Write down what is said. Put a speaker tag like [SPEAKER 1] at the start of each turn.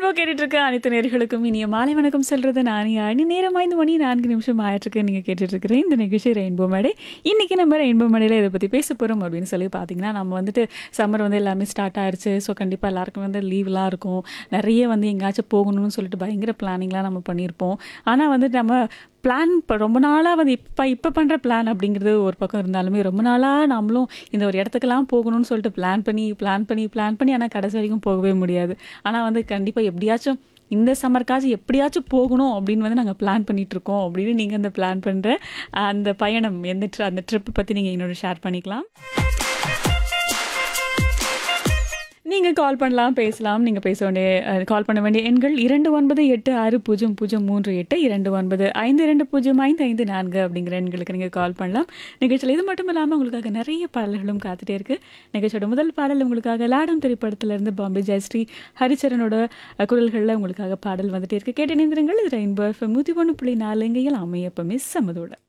[SPEAKER 1] rainbow கேட்டுட்டு இருக்க அனைத்து நேர்களுக்கும் இனிய மாலை வணக்கம் சொல்றது நான் அணி நேரம் ஐந்து மணி நான்கு நிமிஷம் ஆயிட்டிருக்கு நீங்கள் கேட்டுட்டு இருக்கிறேன் இந்த நிகழ்ச்சி ரெயின்போ மேடை இன்னைக்கு நம்ம ரெயின்போ மேடையில் இதை பற்றி பேச போகிறோம் அப்படின்னு சொல்லி பார்த்தீங்கன்னா நம்ம வந்துட்டு சம்மர் வந்து எல்லாமே ஸ்டார்ட் ஆயிருச்சு ஸோ கண்டிப்பாக எல்லாருக்கும் வந்து லீவ்லாம் இருக்கும் நிறைய வந்து எங்கேயாச்சும் போகணும்னு சொல்லிட்டு பயங்கர பிளானிங்லாம் நம்ம பண்ணியிருப்போம் ஆனால் வந்து நம்ம பிளான் இப்போ ரொம்ப நாளாக வந்து இப்போ இப்போ பண்ணுற பிளான் அப்படிங்கிறது ஒரு பக்கம் இருந்தாலுமே ரொம்ப நாளாக நம்மளும் இந்த ஒரு இடத்துக்கெல்லாம் போகணும்னு சொல்லிட்டு பிளான் பண்ணி பிளான் பண்ணி பிளான் பண்ணி ஆனால் கடைசி வரைக்கும் போகவே முடியாது ஆனால் வந்து கண்டிப்பாக எப்படியாச்சும் இந்த சம்மருக்காச்சும் எப்படியாச்சும் போகணும் அப்படின்னு வந்து நாங்கள் பிளான் பண்ணிட்டு இருக்கோம் அப்படின்னு நீங்கள் அந்த பிளான் பண்ணுற அந்த பயணம் எந்த tri- அந்த ட்ரிப் பற்றி நீங்கள் என்னோட ஷேர் பண்ணிக்கலாம் நீங்கள் கால் பண்ணலாம் பேசலாம் நீங்கள் பேச வேண்டிய கால் பண்ண வேண்டிய எண்கள் இரண்டு ஒன்பது எட்டு ஆறு பூஜ்ஜியம் பூஜ்ஜியம் மூன்று எட்டு இரண்டு ஒன்பது ஐந்து இரண்டு பூஜ்ஜியம் ஐந்து ஐந்து நான்கு அப்படிங்கிற எண்களுக்கு நீங்கள் கால் பண்ணலாம் நிகழ்ச்சியில் இது மட்டும் இல்லாமல் உங்களுக்காக நிறைய பாடல்களும் காத்துட்டே இருக்கு நிகழ்ச்சியோட முதல் பாடல் உங்களுக்காக லாடம் திரைப்படத்திலிருந்து பாம்பே ஜெயஸ்ரீ ஹரிச்சரனோட அஹ், குரல்களில் உங்களுக்காக பாடல் வந்துட்டே இருக்கு கேட்டு நிந்திரங்கள் இது ரெயின்போ எஃப்எம் நூற்றி ஒன்று புள்ளி நாலு எங்கையில் அமையப்பமே சமதோட